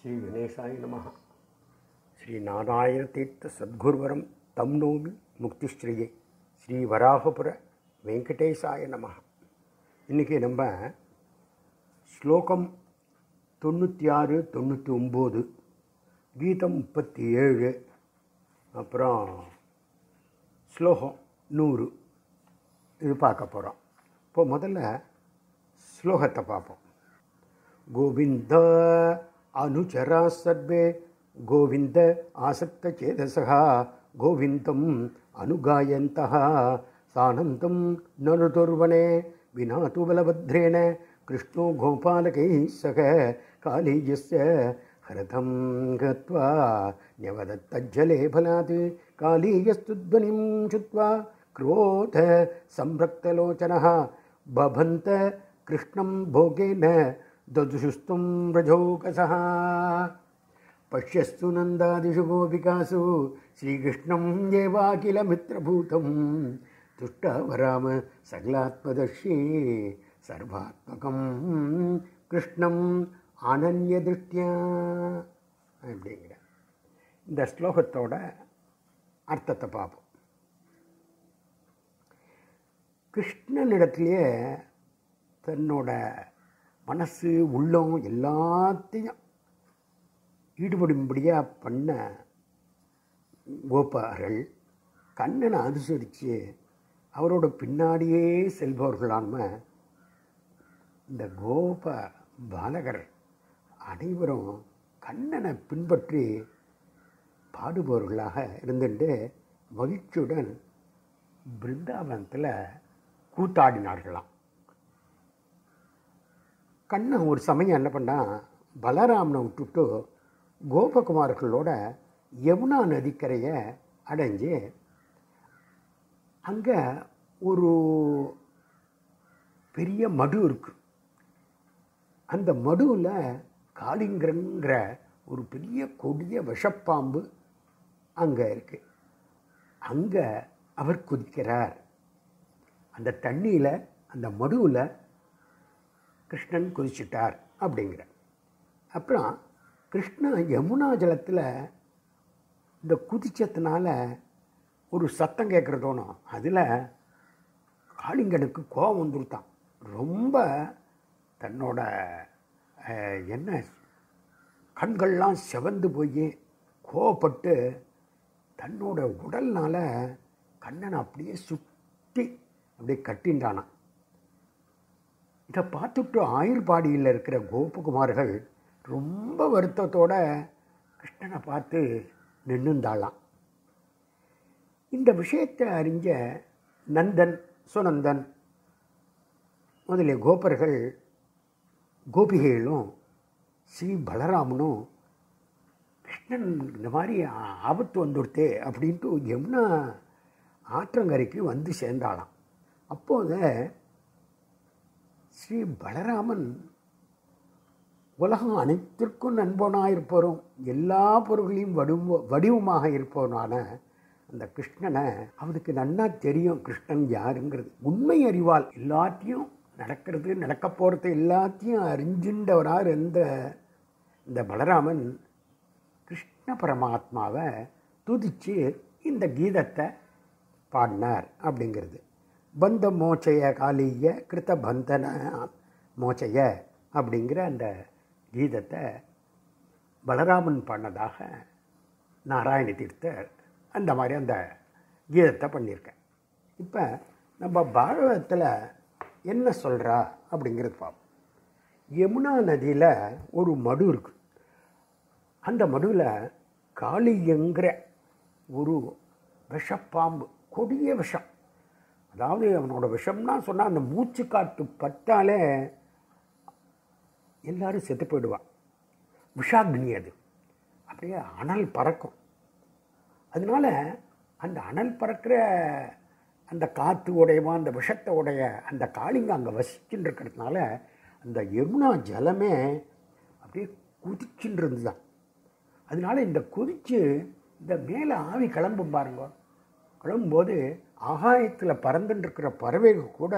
ಶ್ರೀ ಗಣೇಶಾಯ ನಮಃ ಶ್ರೀ ನಾರಾಯಣ ತೀರ್ಥ ಸದ್ಗುರುವರಂ தம் நோமி முக்திஸ்ரீயே ஸ்ரீ வராகபுர வெங்கடேசாய நமः இன்றைக்கி நம்ம ஸ்லோகம் தொண்ணூற்றி ஆறு தொண்ணூற்றி ஒம்பது கீதம் முப்பத்தி ஏழு அப்புறம் ஸ்லோகம் நூறு இது பார்க்க போகிறோம் இப்போ முதல்ல ஸ்லோகத்தை பார்ப்போம் गोविन्द अनुचरा सर्वे गोविन्द आसक्तचेतसः गोविन्दम् अनुगायन्तः सानन्दं नरुदुर्वने विना तु बलभद्रेण कृष्णो गोपालकैः सह कालीयस्य हरतं गत्वा न्यवदत्तज्जले फलात् कालीयस्तु ध्वनिं श्रुत्वा क्रोध संरक्तलोचनः बभन्त कृष्णं भोगेन ददुषुस्त्वं व्रजोकसः पश्यस्तु नन्दादिषु गोपिकासु श्रीकृष्णं येवाखिलमित्रभूतं तुष्टावराम सकलात्मदर्शी सर्वात्मकं கிருஷ்ணம் அனன்யதிருஷ்டியா அப்படிங்கிற இந்த ஸ்லோகத்தோட அர்த்தத்தை பார்ப்போம் கிருஷ்ணனிடத்துலையே தன்னோட மனசு உள்ளம் எல்லாத்தையும் ஈடுபடும்படியாக பண்ண கோபார்கள் கண்ணனை அனுசரித்து அவரோட பின்னாடியே செல்பவர்களான இந்த கோப பாலகர் அனைவரும் கண்ணனை பின்பற்றி பாடுபவர்களாக இருந்துட்டு மகிழ்ச்சியுடன் பிருந்தாவனத்தில் கூத்தாடினார்களாம் கண்ணன் ஒரு சமயம் என்ன பண்ணான் பலராமனை விட்டுட்டு கோபகுமார்களோட யமுனா நதிக்கரையை அடைஞ்சு அங்கே ஒரு பெரிய மடு இருக்கு அந்த மடுவில் காளிங்கரங்கிற ஒரு பெரிய கொடிய விஷப்பாம்பு அங்கே இருக்கு அங்கே அவர் குதிக்கிறார் அந்த தண்ணியில் அந்த மடுவில் கிருஷ்ணன் குதிச்சிட்டார் அப்படிங்கிற அப்புறம் கிருஷ்ணன் யமுனா ஜலத்தில் இந்த குதிச்சதுனால ஒரு சத்தம் கேட்குறதோனும் அதில் காளிங்கனுக்கு கோபம் வந்துருத்தான் ரொம்ப தன்னோட அஹ், என்ன கண்கள்லாம் செவந்து போய் கோவப்பட்டு தன்னோட உடல்னால கண்ணனை அப்படியே சுற்றி அப்படியே கட்டின்றானான் இதை பார்த்துட்டு ஆயுர்பாடியில் இருக்கிற கோபகுமார்கள் ரொம்ப வருத்தத்தோட கிருஷ்ணனை பார்த்து நின்றுந்தாளாம் இந்த விஷயத்தை அறிஞ்ச நந்தன் சுனந்தன் முதலிய கோபர்கள் கோபிகைகளும் ஸ்ரீ பலராமனும் கிருஷ்ணன் இந்த மாதிரி ஆ- ஆபத்து வந்துடுத்தே அப்படின்ட்டு யமுனா ஆற்றங்கரைக்கு வந்து சேர்ந்தாளாம் அப்போது ஸ்ரீ பலராமன் உலகம் அனைத்திற்கும் நண்பனாக இருப்பவரும் எல்லா பொருள்களையும் வடிவ வடிவமாக இருப்பவனான அந்த கிருஷ்ணனை அவனுக்கு நன்னா தெரியும் கிருஷ்ணன் யாருங்கிறது உண்மை அறிவால் எல்லாத்தையும் நடக்கிறது நடக்க போகிறது எல்லாத்தையும் அறிஞ்சின்றவராக இருந்த இந்த பலராமன் கிருஷ்ண பரமாத்மாவை துதிச்சு இந்த கீதத்தை பாடினார் அப்படிங்கிறது பந்த மோச்சய காலிய கிருத்த பந்தன மோச்சய அப்படிங்கிற அந்த கீதத்தை பலராமன் பண்ணதாக நாராயண தீர்த்தர் அந்த மாதிரி அந்த கீதத்தை பண்ணியிருக்கேன் இப்போ நம்ம பாரதத்தில் என்ன சொல்கிறா அப்படிங்கிறது பார்ப்போம் யமுனா நதியில் ஒரு மடு இருக்குது அந்த மடுவில் காளியங்கிற ஒரு விஷப்பாம்பு கொடிய விஷம் அதாவது அவனோட விஷம்னா சொன்னால் அந்த மூச்சு காற்று பட்டாலே எல்லாரும் செத்து போயிடுவான் விஷாக்னி அது அப்படியே அனல் பறக்கும் அதனால அந்த அனல் பறக்கிற அந்த காற்று உடையவன் அந்த விஷத்தை உடைய அந்த காளிங்க அங்கே வசிச்சுட்டு இருக்கிறதுனால அந்த யமுனா ஜலமே அப்படியே குதிச்சுட்டு இருந்துதான் அதனால இந்த குதிச்சு இந்த மேலே ஆவி கிளம்பும் பாருங்க கிளம்பும்போது ஆகாயத்தில் பறந்துட்டு இருக்கிற பறவைகள் கூட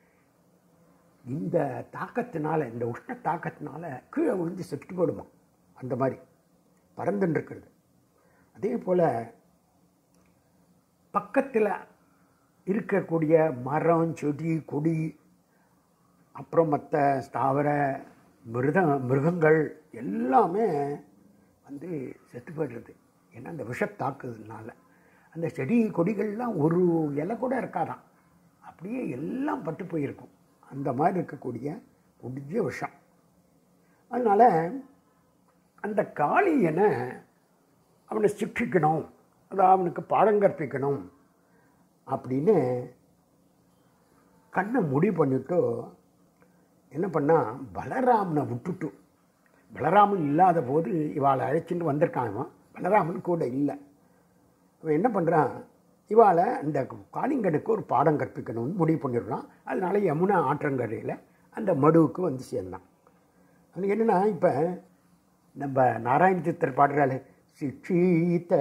இந்த தாக்கத்தினால இந்த உஷ்ண தாக்கத்தினால கீழே விழுந்து செத்து போடுமா அந்த மாதிரி பறந்துன்னு இருக்கிறது அதே போல் பக்கத்தில் இருக்கக்கூடிய மரம் செடி கொடி அப்புறம் மற்ற ஸ்தாவர மிருத மிருகங்கள் எல்லாமே வந்து செத்து போயிடுறது ஏன்னா அந்த விஷத்தாக்குறதுனால அந்த செடி கொடிகள்லாம் ஒரு இலை கூட இருக்காதான் அப்படியே எல்லாம் பட்டு போயிருக்கும் அந்த மாதிரி இருக்கக்கூடிய கொடிய விஷம் அதனால் அந்த காளியனை அவனை சிக்ஷிக்கணும் அதாவது அவனுக்கு பாடம் கற்பிக்கணும் அப்படின்னு கண்ணை முடிவு பண்ணிட்டு என்ன பண்ணா பலராமனை விட்டுட்டு பலராமன் இல்லாத போது இவாளை அழைச்சிட்டு வந்திருக்கான் இவன் பலராமன் கூட இல்லை அவன் என்ன பண்ணுறான் இவாளை இந்த காளிங்கனுக்கு ஒரு பாடம் கற்பிக்கணும்னு முடிவு பண்ணிடுறான் அதனால யமுனா ஆற்றங்கரையில் அந்த மடுவுக்கு வந்து சேர்ந்தான் அது என்னென்னா இப்போ நம்ம நாராயண சித்தர் பாடுறாள் சிக்ஷித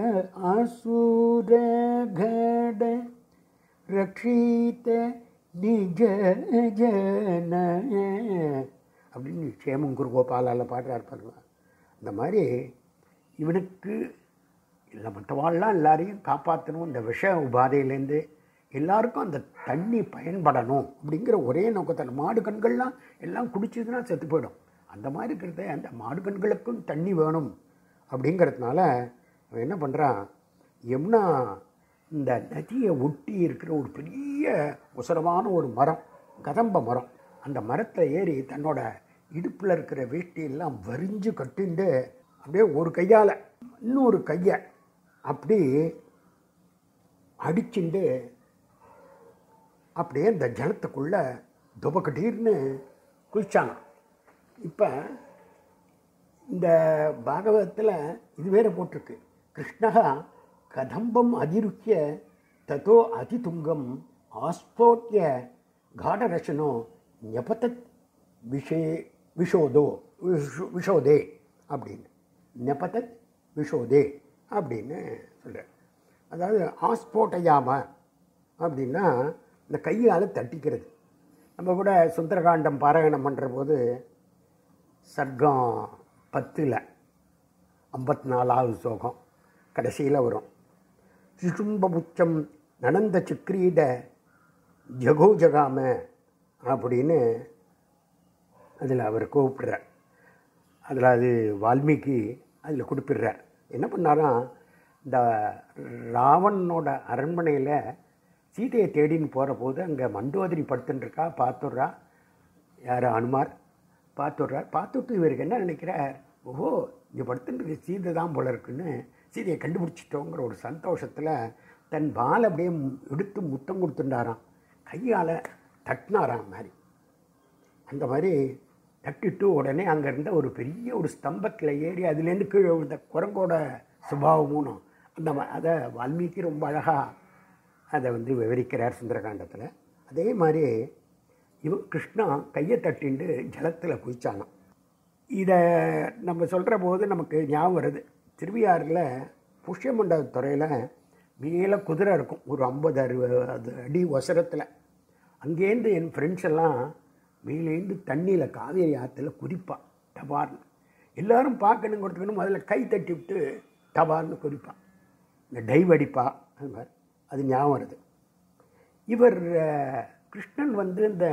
அசுர கட ரக்ஷித நிஜ ஜன அப்படின்னு சேமங்குரு கோபாலால் பாடுறார் பாருங்க அந்த மாதிரி இவனுக்கு இல்லை மற்றவாள்லாம் எல்லாரையும் காப்பாற்றணும் இந்த விஷ உபாதையிலேருந்து எல்லாருக்கும் அந்த தண்ணி பயன்படணும் அப்படிங்கிற ஒரே நோக்கத்தில் மாடு கண்கள்லாம் எல்லாம் குடிச்சதுன்னா செத்து போயிடும் அந்த மாதிரி இருக்கிறத அந்த மாடு கண்களுக்கும் தண்ணி வேணும் அப்படிங்கிறதுனால அவன் என்ன பண்ணுறான் யமுனா இந்த நதியை ஒட்டி இருக்கிற ஒரு பெரிய உசரமான ஒரு மரம் கதம்ப மரம் அந்த மரத்தில் ஏறி தன்னோட இடுப்பில் இருக்கிற வேட்டியெல்லாம் வரிஞ்சு கட்டிண்டு அப்படியே ஒரு கையால் இன்னொரு கையை அப்படி அடிச்சுண்டு அப்படியே இந்த ஜலத்துக்குள்ளே துபக்கட்டீர்னு குளிச்சானான் இப்போ இந்த பாகவதத்தில் இது வேற போட்டிருக்கு கிருஷ்ணா கதம்பம் அதிருக்கிய ததோ அதிதுங்கம் ஆஸ்போக்கிய காடரசனோ ஞபதத் விஷே விஷோதோ விஷோ- விஷோதே அப்படின்னு ஞபதத் விஷோதே அப்படின்னு சொல்கிறார் அதாவது ஆஸ்போட்டையாம அப்படின்னா இந்த கையால் தட்டிக்கிறது நம்ம கூட சுந்தரகாண்டம் பாராயணம் பண்ணுற போது சர்க்கம் பத்தில் ஐம்பத்தி நாலாவது சோகம் கடைசியில் வரும் சிசும்பபுச்சம் நனந்த சிக்ரீட ஜகோ ஜகாம அப்படின்னு அதில் அவர் கூப்பிடுறார் அதில் அது வால்மீகி அதில் குறிப்பிடுறார் என்ன பண்ணாராம் இந்த ராவணனோட அரண்மனையில் சீதையை தேடின்னு போகிற போது அங்கே மண்டோதரி படுத்துன்னு இருக்கா பார்த்துட்றா யார் அனுமார் பார்த்துட்றார் பார்த்துட்டு இவருக்கு என்ன நினைக்கிறார் ஓஹோ இங்கே படுத்துட்டு சீதை தான் போல இருக்குன்னு சீதையை கண்டுபிடிச்சிட்டோங்கிற ஒரு சந்தோஷத்தில் தன் பால் அப்படியே மு- எடுத்து முத்தம் கொடுத்துட்டாராம் கையால் தட்டினாராம் மாதிரி அந்த மாதிரி தட்டிட்டு உடனே அங்கே இருந்த ஒரு பெரிய ஒரு ஸ்தம்பத்தில் ஏறி அதுலேருந்து கீழே விழுந்த குரங்கோட சுபாவமும் அந்த ம- அதை வால்மீகி ரொம்ப அழகாக அதை வந்து விவரிக்கிறார் சுந்தரகாண்டத்தில் அதே மாதிரி இவன் கிருஷ்ணா கையை தட்டிண்டு ஜலத்தில் குதிச்சானாம் இதை நம்ம சொல்கிற போது நமக்கு ஞாபகம் வருது திருவியாறில் புஷ்யமண்டப துறையில் மேலே குதிரை இருக்கும் ஒரு ஐம்பது அறுபது அடி ஒசரத்தில் அங்கேருந்து என் ஃப்ரெண்ட்ஸ் எல்லாம் மேலேருந்து தண்ணியில் காவேரி ஆற்றுல குதிப்பா டபார்னு எல்லாரும் பார்க்கணுங்கிறதுக்குன்னு முதல்ல கை தட்டி விட்டு டபார்னு குதிப்பான் இந்த டைவ் அடிப்பா அது மாதிரி அது ஞாபகம் வருது இவர் அஹ், கிருஷ்ணன் வந்து இந்த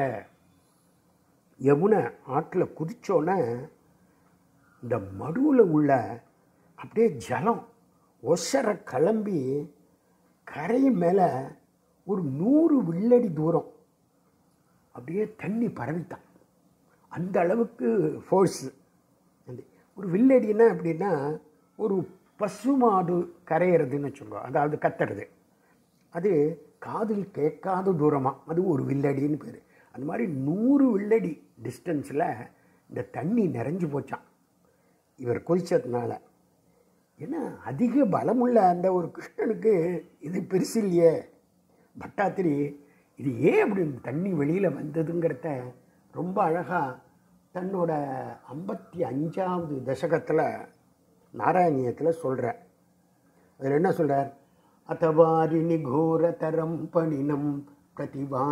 யமுனை ஆற்றில் குதிச்சோன்னே இந்த மடுவில் உள்ள அப்படியே ஜலம் ஒசர கிளம்பி கரை மேலே ஒரு நூறு வில்லடி தூரம் அப்படியே தண்ணி பரவிட்டான் அந்த அளவுக்கு ஃபோர்ஸு அந்த ஒரு வில்லடின்னா எப்படின்னா ஒரு பசுமாடு கரையிறதுன்னு வச்சுக்கோ அதாவது கத்துறது அது காதில் கேட்காத தூரமாக அது ஒரு வில்லடின்னு பேர் அந்த மாதிரி நூறு வில்லடி டிஸ்டன்ஸில் இந்த தண்ணி நிறைஞ்சு போச்சான் இவர் கொதிச்சதுனால ஏன்னா அதிக பலமுள்ள அந்த ஒரு கிருஷ்ணனுக்கு இது பெருசு இல்லையே பட்டாத்திரி இது ஏன் அப்படி இந்த தண்ணி வெளியில் வந்ததுங்கிறத ரொம்ப அழகாக தன்னோட ஐம்பத்தி அஞ்சாவது தசகத்தில் நாராயணியத்தில் சொல்கிறார் அதில் என்ன சொல்கிறார் அத்தவாரிணி கோரதரம் பணினம்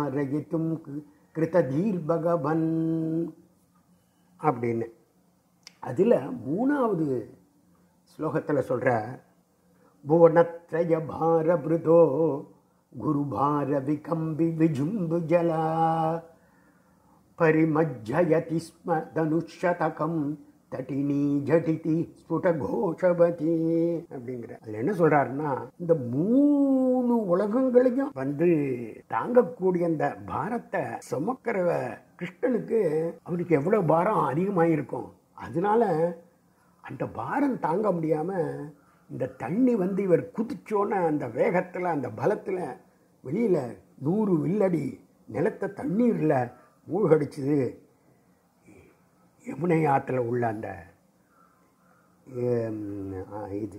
பிரதிவாரயித்தும் கிருததீர் பகவன் அப்படின்னு அதில் மூணாவது ஸ்லோகத்தில் சொல்கிற புவனத்ரய பாரபிருதோ குரு பார விகம்பி விஜும்பு ஜலா परिमज्जयति स्म தனுஷதகம் தட்டினி ஜடிதி ஸ்புட கோஷபதி அப்படிங்கிற அதில் என்ன சொல்றாருன்னா இந்த மூணு உலகங்களையும் வந்து தாங்கக்கூடிய அந்த பாரத்தை சுமக்கிற கிருஷ்ணனுக்கு அவனுக்கு எவ்வளவு பாரம் அதிகமாயிருக்கும் அதனால அந்த பாரம் தாங்க முடியாம இந்த தண்ணி வந்து இவர் குதிச்சோன்ன அந்த வேகத்தில் அந்த பலத்தில் வெளியில நூறு வில்லடி நிலத்தை தண்ணீரில் மூழ்கடிச்சுது யமுனை ஆற்றுல உள்ள அந்த எம், ஆ, இது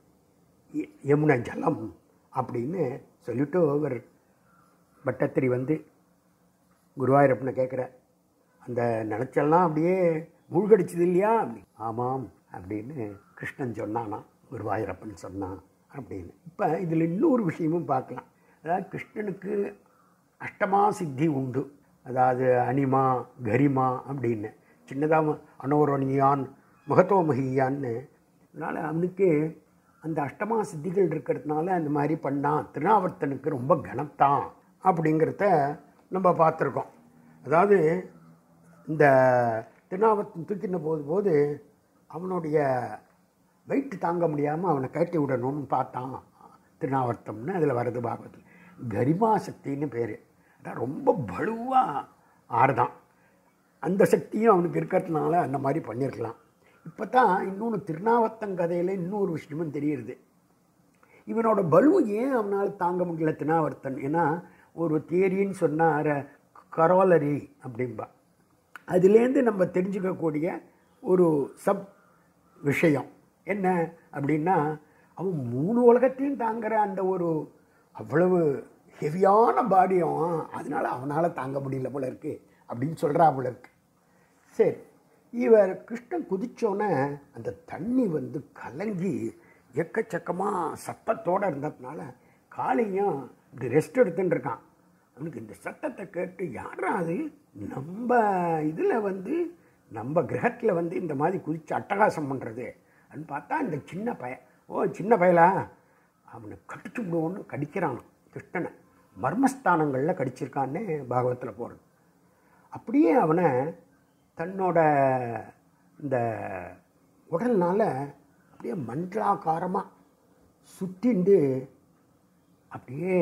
ய- யமுனை ஜலம் அப்படின்னு சொல்லிட்டு அவர் பட்டத்திரி வந்து குருவாயூரப்பனை கேட்குற அந்த நிலச்செல்லாம் அப்படியே மூழ்கடிச்சது இல்லையா அப்படி ஆமாம் அப்படின்னு கிருஷ்ணன் சொன்னானா குருவாயூரப்பன் சொன்னான் அப்படின்னு இப்போ இதில் இன்னொரு விஷயமும் பார்க்கலாம் அதாவது கிருஷ்ணனுக்கு அஷ்டமா சித்தி உண்டு அதாவது அனிமா கரிமா அப்படின்னு சின்னதாக அனோரணியான் முகத்தோமகியான்னு அதனால் அவனுக்கு அந்த அஷ்டமா சித்திகள் இருக்கிறதுனால அந்த மாதிரி பண்ணான் திருநாவர்த்தனுக்கு ரொம்ப கனத்தான் அப்படிங்கிறத நம்ம பார்த்துருக்கோம் அதாவது இந்த திருநாவர்த்தன் தூக்கின போது போது அவனுடைய வெயிட் தாங்க முடியாமல் அவனை கட்டி விடணும்னு பார்த்தான் திருநாவர்த்தம்னு அதில் வருது பாகவத்தில் கரிமா சக்தின்னு பேர் அதான் ரொம்ப பலுவாக ஆறுதான் அந்த சக்தியும் அவனுக்கு இருக்கிறதுனால அந்த மாதிரி பண்ணியிருக்கலாம் இப்போ தான் இன்னொன்று திருநாவத்தம் கதையில் இன்னொரு விஷயமும் தெரியுது இவனோட பலுவை ஏன் அவனால் தாங்க முடியல திருநாவர்த்தன் ஏன்னா ஒரு தியரின்னு சொன்னார் கரோலரி அப்படின்பா அதுலேருந்து நம்ம தெரிஞ்சுக்கக்கூடிய ஒரு சப் விஷயம் என்ன அப்படின்னா அவன் மூணு உலகத்தையும் தாங்குற அந்த ஒரு அவ்வளவு ஹெவியான பாடியும் அதனால அவனால் தாங்க முடியல போல இருக்கு அப்படின்னு சொல்கிறா போல இருக்கு சரி இவர் கிருஷ்ணன் குதிச்சோன்னே அந்த தண்ணி வந்து கலங்கி எக்கச்சக்கமாக சத்தத்தோடு இருந்ததுனால காளியும் இப்படி ரெஸ்ட் எடுத்துன்னு இருக்கான் அவனுக்கு இந்த சத்தத்தை கேட்டு யாரா அது நம்ம இதில் வந்து நம்ம கிரகத்தில் வந்து இந்த மாதிரி குதிச்சு அட்டகாசம் பண்ணுறது அப்படின்னு பார்த்தா இந்த சின்ன பய ஓ சின்ன பயலா அவனை கடிச்சு விடுவோன்னு கடிக்கிறான் கிருஷ்ணனை மர்மஸ்தானங்களில் கடிச்சிருக்கான்னு பாகவத்தில் போகிறது அப்படியே அவனை தன்னோட இந்த உடல்னால அப்படியே மன்றாகாரமாக சுத்திண்டு அப்படியே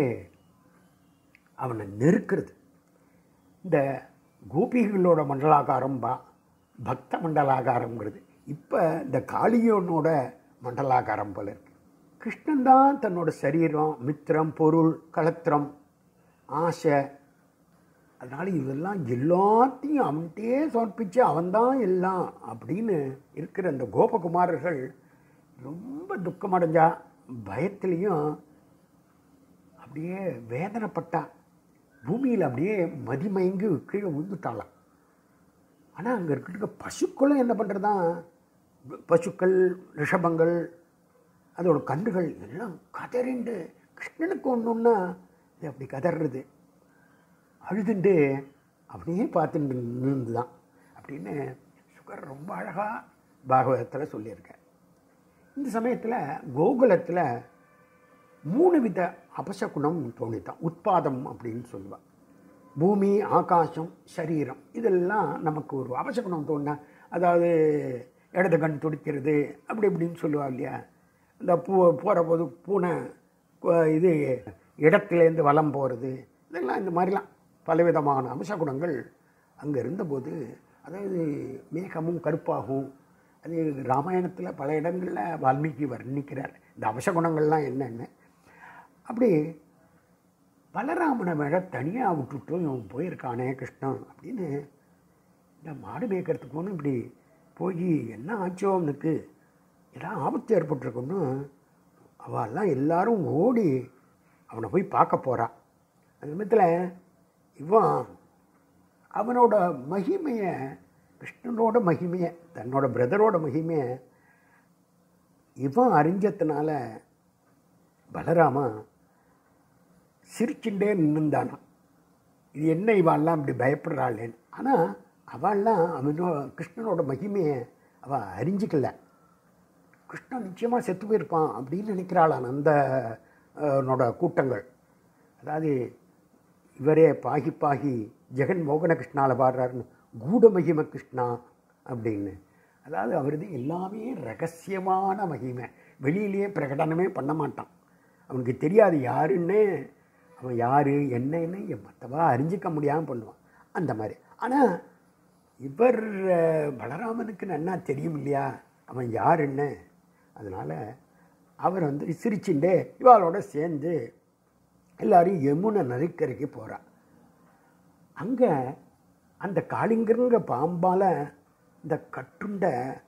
அவனை நெருக்கிறது இந்த கோபிகளோட மண்டலாகாரம் பா பக்த மண்டலாகாரங்கிறது இப்போ இந்த காளியோனோட மண்டலாகாரம் போல இருக்கு கிருஷ்ணன் தான் தன்னோட சரீரம் மித்திரம் பொருள் களத்திரம் ஆசை அதனால் இதெல்லாம் எல்லாத்தையும் அவன்கிட்டயே சமர்ப்பிச்சு அவன்தான் எல்லாம் அப்படின்னு இருக்கிற அந்த கோபகுமாரர்கள் ரொம்ப துக்கமடைஞ்சா பயத்துலேயும் அப்படியே வேதனைப்பட்டா பூமியில் அப்படியே மதிமயங்கி கீழே விழுந்துட்டாளாம் ஆனால் அங்கே இருக்கிற பசுக்களும் என்ன பண்ணுறதா பசுக்கள் ரிஷபங்கள் அதோட கன்றுகள் எல்லாம் கதறிண்டு கிருஷ்ணனுக்கு ஒன்று ஒன்றா இது அப்படி கதறது அழுதுண்டு அப்படியே பார்த்துட்டு நின்று தான் அப்படின்னு சுகர் ரொம்ப அழகாக பாகவதத்தில் சொல்லியிருக்கார் இந்த சமயத்தில் கோகுலத்தில் மூணு வித அபசகுணம் தோணித்தான் உட்பாதம் அப்படின்னு சொல்லுவாள் பூமி ஆகாசம் சரீரம் இதெல்லாம் நமக்கு ஒரு அபசகுணம் தோணுனா அதாவது இடது கண் துடிக்கிறது அப்படி இப்படின்னு சொல்லுவா இல்லையா இந்த பூ போகிற போது பூனை கு- இது இடத்துலேருந்து வலம் போகிறது இதெல்லாம் இந்த மாதிரிலாம் பலவிதமான அம்சகுணங்கள் அங்கே இருந்தபோது அதாவது மேகமும் கருப்பாகும் அது ராமாயணத்தில் பல இடங்களில் வால்மீகி வர்ணிக்கிறார் இந்த அம்சகுணங்கள்லாம் என்னென்னு அப்படி பலராமனை மேலே தனியாக விட்டுட்டு இவன் போயிருக்கானே கிருஷ்ணன் அப்படின்னு இந்த மாடு மேய்க்கிறதுக்கு இப்படி போய் என்ன ஆச்சோ அவனுக்கு ஏதாவது ஆபத்து ஏற்பட்டிருக்குன்னு அவெல்லாம் எல்லாரும் ஓடி அவனை போய் பார்க்க போறா அந்த சமயத்தில் இவன் அவனோட மகிமையை கிருஷ்ணனோட மகிமையை தன்னோட பிரதரோட மகிமையை இவன் அறிஞ்சதுனால பலராமா சிரிச்சுட்டே நின்றுந்தானா இது என்ன இவாள்லாம் இப்படி பயப்படுறாளேன்னு ஆனால் அவள்லாம் அவனோ கிருஷ்ணனோட மகிமையை அவள் அறிஞ்சிக்கல கிருஷ்ணன் நிச்சயமாக செத்து போயிருப்பான் அப்படின்னு நினைக்கிறாளாம் அந்த அஹ், னோட கூட்டங்கள் அதாவது இவரே பாகி பாகி ஜெகன் மோகன கிருஷ்ணாவில் பாடுறாருன்னு கூட மகிம கிருஷ்ணா அப்படின்னு அதாவது அவரது எல்லாமே ரகசியமான மகிமை வெளியிலேயே பிரகடனமே பண்ண மாட்டான் அவனுக்கு தெரியாது யாருன்னு அவன் யார் என்னன்னு மற்றவா அறிஞ்சிக்க முடியாமல் பண்ணுவான் அந்த மாதிரி ஆனால் இவர் அஹ், பலராமனுக்கு நன்னா தெரியும் இல்லையா அவன் யாருன்னு அதனால் அவர் வந்து சிரிச்சுண்டே இவாளோட சேர்ந்து எல்லாரும் யமுனை நதிக்கரைக்கு போகிறா அங்கே அந்த காளிங்கருங்கிற பாம்பால் இந்த கட்டுண்ட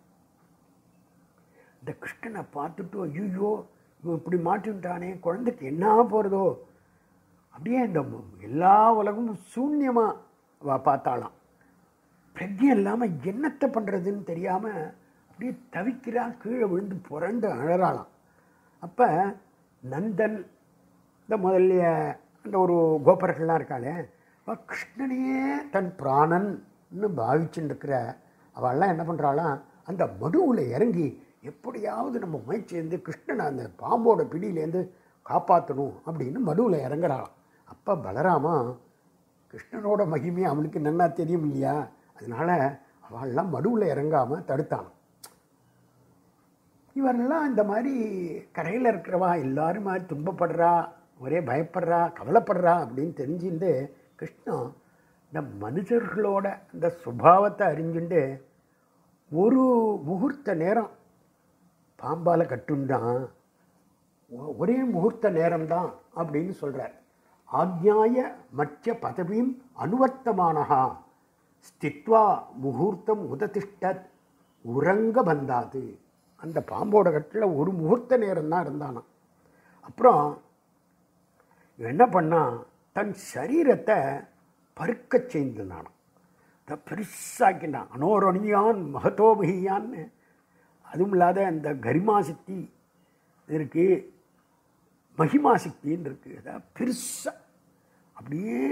இந்த கிருஷ்ணனை பார்த்துட்டு ஐயோ இவன் இப்படி மாட்டின்ட்டானே குழந்தைக்கு என்ன போகிறதோ அப்படியே இந்த மு- எல்லா உலகமும் சூன்யமாக அவ பார்த்தாளாம் பிரஜை இல்லாமல் என்னத்தை பண்ணுறதுன்னு தெரியாமல் அப்படியே தவிக்கிறா கீழே விழுந்து புரண்டு அழறாளாம் அப்போ நந்தன் இந்த முதல்ல அந்த ஒரு கோபர்கள்லாம் இருக்காளே அவ கிருஷ்ணனையே தன் பிராணன்னு பாவிச்சுட்டு இருக்கிற அவள்லாம் என்ன பண்ணுறாளாம் அந்த மடுவில் இறங்கி எப்படியாவது நம்ம முயற்சி இருந்து கிருஷ்ணனை அந்த பாம்போட பிடியிலேருந்து காப்பாற்றணும் அப்படின்னு மடுவில் இறங்குறாளாம் அப்போ பலராமா கிருஷ்ணனோட மகிமை அவனுக்கு நன்னா தெரியும் இல்லையா அதனால அவள்லாம் மடுவில் இறங்காமல் தடுத்தானாம் இவரெல்லாம் இந்த மாதிரி கரையில் இருக்கிறவா எல்லாரும் மாதிரி துன்பப்படுறா ஒரே பயப்படுறா கவலைப்படுறா அப்படின்னு தெரிஞ்சுட்டு கிருஷ்ணன் இந்த மனுஷர்களோட இந்த சுபாவத்தை அறிஞ்சுண்டு ஒரு முகூர்த்த நேரம் பாம்பால் கட்டுண்டான் ஒ- ஒரே முகூர்த்த நேரம்தான் அப்படின்னு சொல்கிறார் ஆக்ஞாய மற்ற பதவியும் அனுவர்த்தமானஹா ஸ்தித்வா முகூர்த்தம் உததிஷ்டத் உறங்க பந்தாது அந்த பாம்போட கட்டில் ஒரு முகூர்த்த நேரம் தான் இருந்தானாம் அப்புறம் இவன் என்ன பண்ணான் தன் சரீரத்தை பருக்கச் செய்திருந்தானாம் அதை பெருசாக்கினான் அனோரணியான் மகத்தோபகியான்னு அதுவும் இல்லாத அந்த கரிமா சக்தி இருக்கு மகிமா சக்தின்னு இருக்குது அதாவது பெருசாக அப்படியே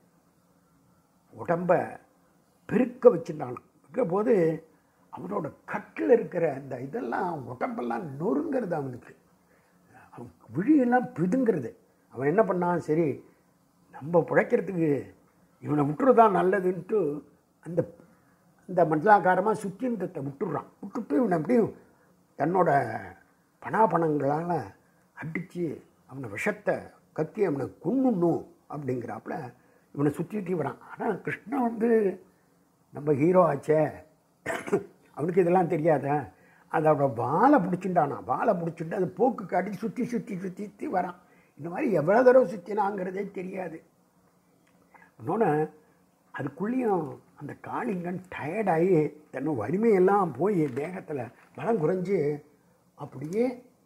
உடம்ப பெருக்க வச்சுருந்தான் இருக்க போது அவனோட கட்டில் இருக்கிற அந்த இதெல்லாம் உடம்பெல்லாம் நொறுங்கிறது அவனுக்கு அவன் விழியெல்லாம் பிதுங்கிறது அவன் என்ன பண்ணான் சரி நம்ம பிழைக்கிறதுக்கு இவனை விட்டுறதான் நல்லதுன்ட்டு அந்த இந்த மண்டலாக்காரமாக சுத்தின்றத்தை விட்டுடுறான் விட்டுட்டு இவனை அப்படியும் தன்னோட பணாபணங்களால் அடித்து அவனை விஷத்தை கத்தி அவனை கொன்னுணும் அப்படிங்கிறாப்புல இவனை சுற்றி வரான் ஆனால் கிருஷ்ணன் வந்து நம்ம ஹீரோ ஆச்சே அவனுக்கு இதெல்லாம் தெரியாத அதோட வாலை பிடிச்சிட்டானா வாலை பிடிச்சிட்டு அது போக்கு காட்டி சுற்றி சுற்றி சுற்றி சுற்றி வரான் இந்த மாதிரி எவ்வளோ தடவை சுற்றினாங்கிறதே தெரியாது இன்னொன்று அதுக்குள்ளேயும் அந்த காளிங்கன் டயர்டாகி தன்னோட வலிமையெல்லாம் போய் தேகத்தில் பலம் குறைஞ்சு அப்படியே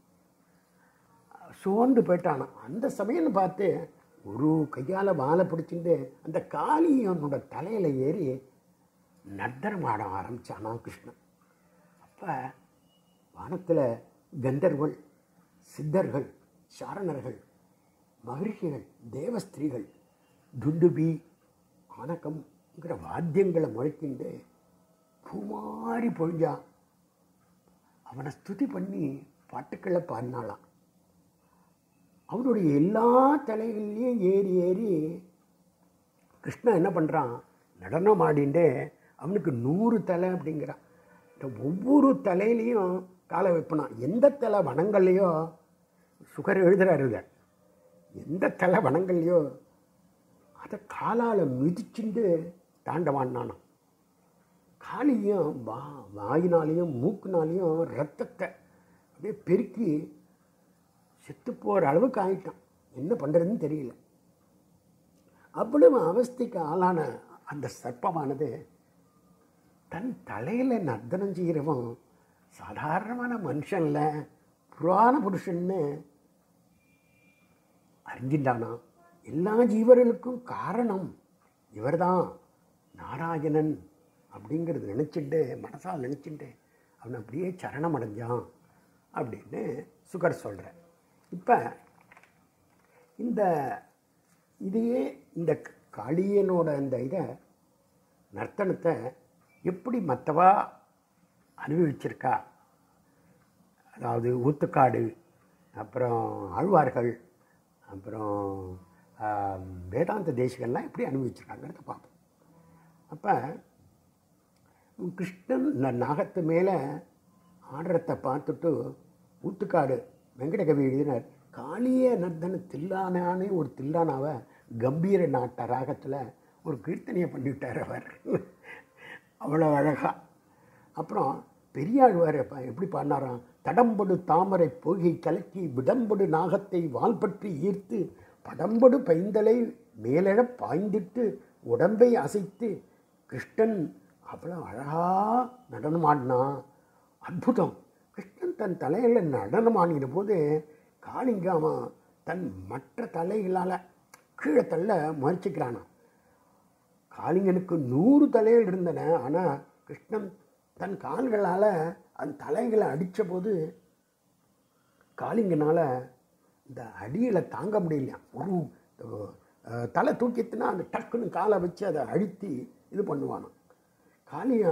சோர்ந்து போயிட்டானான் அந்த சமயம்னு பார்த்து ஒரு கையால் வாழை பிடிச்சிட்டு அந்த காளியனோட தலையில் ஏறி நர்த்தனம் ஆட ஆரம்பிச்சானா கிருஷ்ணன் அப்போ வானத்தில் கந்தர்வள் சித்தர்கள் சாரணர்கள் மகரிஷிகள் தேவஸ்திரீகள் துண்டுபி ஆனக்கம்ங்கிற வாத்தியங்களை முழக்கிண்டு பூமாரி பொழிஞ்சான் அவனை ஸ்துதி பண்ணி பாட்டுக்களை பாடினாளாம் அவனுடைய எல்லா தலைகள்லையும் ஏறி ஏறி கிருஷ்ணன் என்ன பண்ணுறான் நடனம் ஆடிண்டே அவனுக்கு நூறு தலை அப்படிங்கிறான் இந்த ஒவ்வொரு தலையிலையும் காலை வைப்பனான் எந்த தலை வனங்கள்லையோ சுகர் எழுதுறாரு இதை எந்த தலை வனங்கள்லையோ அதை காலால் மிதிச்சுண்டு தாண்டவான்னானான் காலையும் வா வாயினாலையும் மூக்குனாலையும் ரத்தத்தை அப்படியே பெருக்கி செத்து போகிற அளவுக்கு ஆயிட்டான் என்ன பண்ணுறதுன்னு தெரியல அவ்வளவு அவஸ்தைக்கு ஆளான அந்த சர்ப்பமானது தன் தலையில் நர்த்தனம் செய்கிறவன் சாதாரணமான மனுஷன்ல புராண புருஷன்னு அறிஞ்சின்றானா எல்லா ஜீவர்களுக்கும் காரணம் இவர்தான் நாராயணன் அப்படிங்கிறது நினச்சிட்டு மனசால் நினச்சிட்டு அவன் அப்படியே சரணம் அடைஞ்சான் அப்படின்னு சுகர் சொல்கிறார் இப்போ இந்த இதையே இந்த காளியனோட இந்த இதை நர்த்தனத்தை எப்படி மற்றவா அனுபவிச்சிருக்கா அதாவது ஊத்துக்காடு அப்புறம் ஆழ்வார்கள் அப்புறம் ஆம், வேதாந்த தேசிகள்லாம் எப்படி அனுபவிச்சிருக்காங்கிறத பார்ப்போம் அப்போ கிருஷ்ணன் இந்த நாகத்து மேலே ஆடுறத பார்த்துட்டு ஊத்துக்காடு வெங்கடகவி எழுதினார் காளிய நர்தன தில்லானானே ஒரு தில்லானாவை கம்பீர நாட்ட ராகத்தில் ஒரு கீர்த்தனையை பண்ணிவிட்டார் அவர் அவ்வளோ அழகா அப்புறம் பெரியாழ்வார் அப்ப எப்படி பாடினாராம் தடம்படு தாமரை பொய்கை கலக்கி விடம்படு நாகத்தை வால் பற்றி ஈர்த்து படம்படு பைந்தலை மேலெழப் பாய்ந்திட்டு உடம்பை அசைத்து கிருஷ்ணன் அவ்வளோ அழகா நடனமாடினான் அற்புதம் கிருஷ்ணன் தன் தலையில் நடனமாடின போது காளிங்காமா தன் மற்ற தலைகளால் கீழே தள்ள முயற்சிக்கிறானாம் காளிங்கனுக்கு நூறு தலைகள் இருந்தன ஆனால் கிருஷ்ணன் தன் கால்களால் அந்த தலைகளை அடித்த போது காளிங்கனால் இந்த அடியில் தாங்க முடியலையா ஒரு அஹ், தலை தூக்கித்துனா அந்த டக்குன்னு காலை வச்சு அதை அழுத்தி இது பண்ணுவானாம் காளியா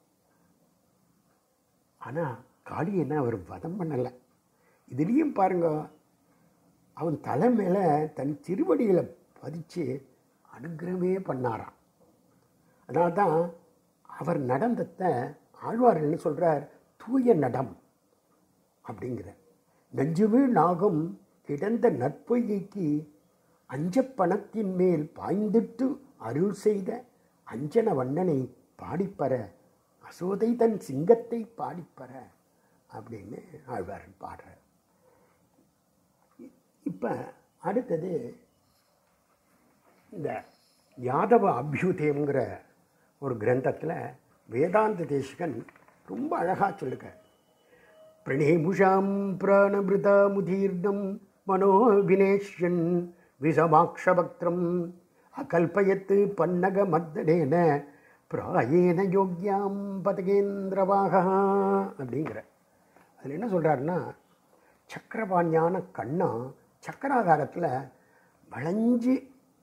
ஆனால் காளியனை அவர் வதம் பண்ணலை இதுலேயும் பாருங்க அவன் தலை மேலே தன் திருவடிகளை பதிச்சு அனுகிரகமே பண்ணாராம் அதனால தான் அவர் நடந்தத்தை ஆழ்வார் என்ன சொல்கிறார் தூய நடம் அப்படிங்கிற நஞ்சுமே நாகம் கிடந்த நற்பொய்கைக்கு அஞ்சப்பணத்தின் மேல் பாய்ந்திட்டு அருள் செய்த அஞ்சன வண்ணனை பாடிப்பற அசோதை தன் சிங்கத்தை பாடிப்பற அப்படின்னு ஆழ்வார் பாடுறார் இப்போ அடுத்தது இந்த யாதவ அபியுதயம்ங்கிற ஒரு கிரந்தத்தில் வேதாந்த தேசிகன் ரொம்ப அழகாக சொல்லுங்க பிரணேமுஷாம் பிராணபிருதாமுதீர்ணம் மனோ வினேஷ்யன் விசமாக்ஷபக்திரம் அகல்பயத்து பன்னக மர்தனேன பிராயேன யோக்யாம் பதகேந்திரவாக அப்படிங்கிற அதில் என்ன சொல்கிறாருன்னா சக்கரபாணியான கண்ணா சக்கராகாரத்தில் வளைஞ்சு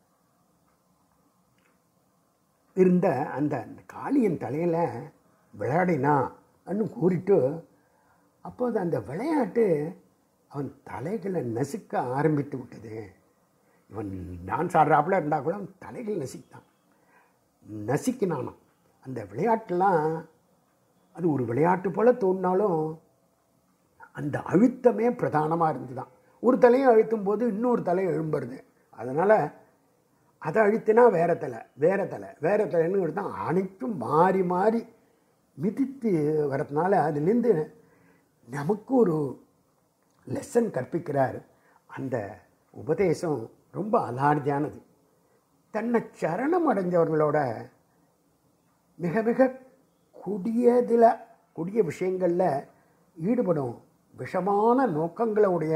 இருந்த அந்த அந்த காளியன் தலையில் விளையாடினா அன்னு கூறிட்டு அப்போது அந்த விளையாட்டு அவன் தலைகளை நசுக்க ஆரம்பித்து விட்டது இவன் டான்ஸ் ஆடுறாப்புல இருந்தால் கூட அவன் தலைகளை நசுக்கிட்டான் நசுக்கினானாம் அந்த விளையாட்டுலாம் அது ஒரு விளையாட்டு போல் தோணினாலும் அந்த அழுத்தமே பிரதானமாக இருந்துதான் ஒரு தலையை அழுத்தும் போது இன்னொரு தலை எழும்புறது அதனால் அதை அழுத்தினா வேற தலை வேற தலை வேற தலைன்னு எடுத்தா அனைத்தும் மாறி மாறி மிதித்து வரதுனால அதுலேருந்து நமக்கு ஒரு லெசன் கற்பிக்கிறார் அந்த உபதேசம் ரொம்ப அலார்தியானது தன்னை சரணம் அடைஞ்சவர்களோட மிக மிக கொடியதில் கொடிய விஷயங்களில் ஈடுபடும் விஷமான நோக்கங்களுடைய